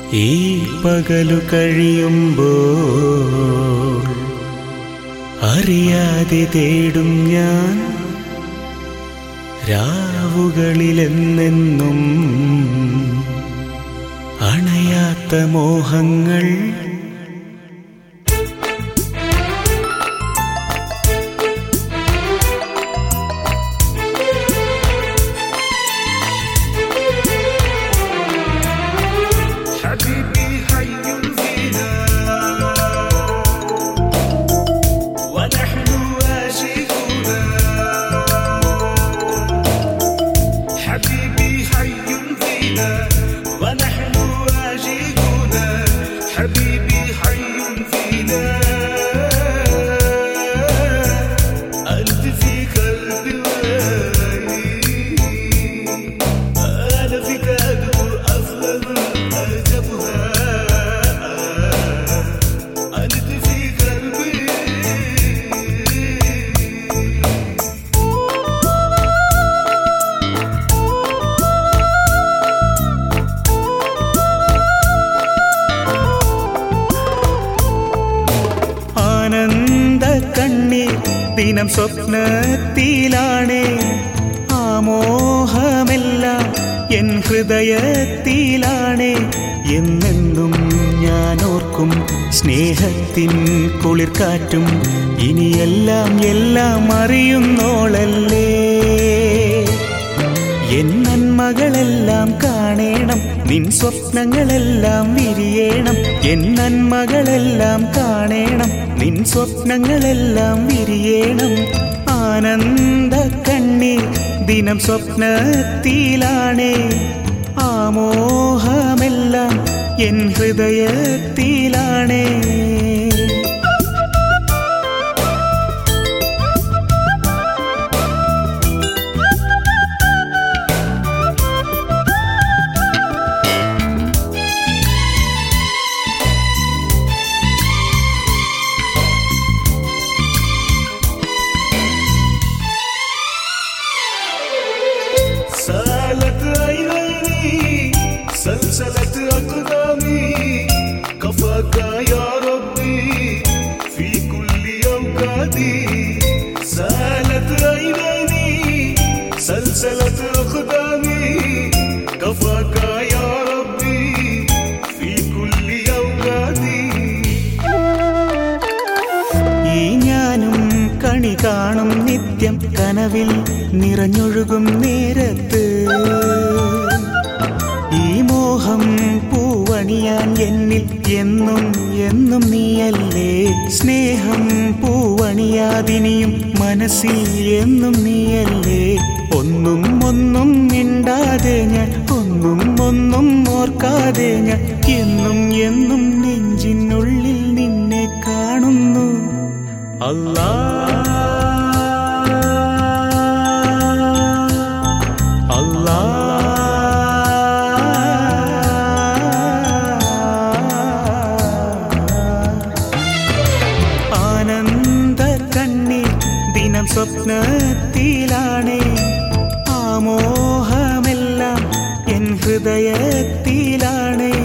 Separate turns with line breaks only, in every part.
ഈ പകലു കഴിയുമ്പോൾ അറിയാതെ തേടും ഞാൻ രാവുകളിലെന്നെന്നും അണയാത്ത മോഹങ്ങൾ
حبيبي حي فينا ونحن عاشقون حبيبي حي فينا ونحن عاشقون حبيبي حي فينا أنت في قلبي وعيني أنا فيك أدعو أفضل أجبها أنت في قلبي
ആനന്ദ കണ്ണീർ ദിനം സ്വപ്നത്തിലാണേ ആമോഹമെല്ലാം എൻ ഹൃദയത്തിലാണേ എന്നെന്നും ഞാൻ ഓർക്കും സ്നേഹത്തിൻ കുളിർക്കാറ്റും ഇനിയെല്ലാം എല്ലാം അറിയുന്നോളല്ലേ എൻ നന്മകളെല്ലാം കാണേണം നിൻ സ്വപ്നങ്ങളെല്ലാം വിരിയേണം എൻ നന്മകളെല്ലാം കാണേണം നിൻ സ്വപ്നങ്ങളെല്ലാം വിരിയേണം ആനന്ദ കണ്ണീർ ദിനം സ്വപ്നത്തിലാണേ ആമോഹമെല്ലാം എൻ ഹൃദയത്തിലാണേ
سالت عيني سلسلة أقدامي كفاك يا ربي في كل أوقاتي سالت عيني سلسلة أقدامي كفاك يا ربي في كل أوقاتي
ഈ ഞാനും കണി കാണും നിത്യം കനവിൽ നിറഞ്ഞൊഴുകും നേരത്ത് ഈ മോഹം പൂവണിയാൻ എന്നിൽ എന്നും എന്നും നീയല്ലേ സ്നേഹം പൂവണിയാതിനിയും മനസ്സിൽ എന്നും നീയല്ലേ ഒന്നും ഒന്നും മിണ്ടാതെ ഞാൻ ഒന്നും ഒന്നും ഓർക്കാതെ ഞാൻ എന്നും എന്നും നെഞ്ചിനുള്ളിൽ നിന്നെ കാണുന്നു അല്ലാ അല്ലാ ആനന്ദ കണ്ണീർ ദിനം സ്വപ്നത്തിലാണേ ആമോഹമെല്ലാം എൻ ഹൃദയത്തിലാണേ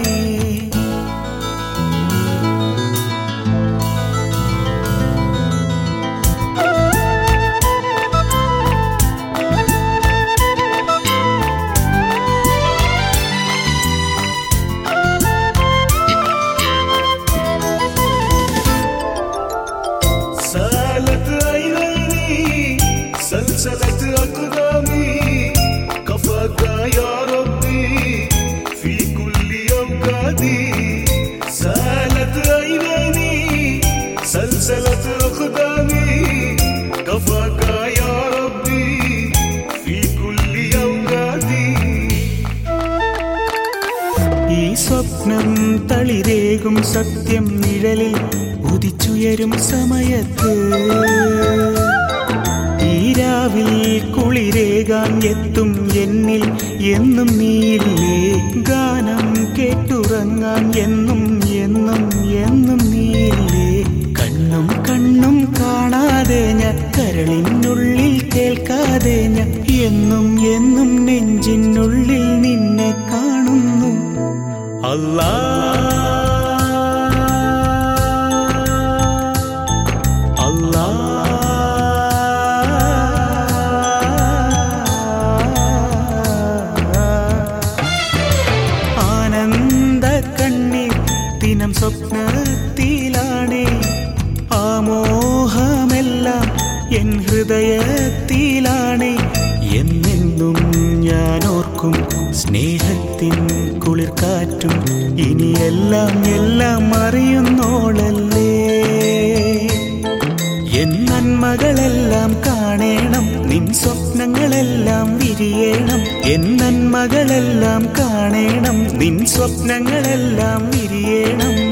سالت عيني سلسلة أقدامي كفاك يا ربي في كل أوقاتي سالت عيني سلسلة أقدامي كفاك يا ربي في كل أوقاتي
ഈ സ്വപ്നം തളിരേകും സത്യം നിഴലിൽ ഉദിച്ചുയരും സമയത്ത് ഈ രാവിൽ കുളിരേകാൻ എത്തും എന്നിൽ എന്നും നീയില്ലേ ഗാനം കേട്ടുറങ്ങാൻ എന്നും എന്നും എന്നും നീയില്ലേ കണ്ണും കണ്ണും കാണാതെ ഞാൻ കരളിനുള്ളിൽ കേൾക്കാതെ ഞാൻ എന്നും എന്നും നെഞ്ചിനുള്ളിൽ നിന്നെ കാണുന്നു അല്ലാ അല്ലാ ആനന്ദ കണ്ണീർ ദിനം സ്വപ്നത്തിലാണേ ആമോഹമെല്ലാം എൻ ഹൃദയത്തിലാണേ എന്നെന്നും ഞാൻ ഓർക്കും സ്നേഹത്തിൻ കുളിർ കാറ്റും ഇനിയെല്ലാം എല്ലാം അറിയുന്നോളല്ലേ എൻ നന്മകളെല്ലാം കാണേണം നിൻ സ്വപ്നങ്ങളെല്ലാം വിരിയണം എൻ നന്മകളെല്ലാം കാണേണം നിൻ സ്വപ്നങ്ങളെല്ലാം വിരിയണം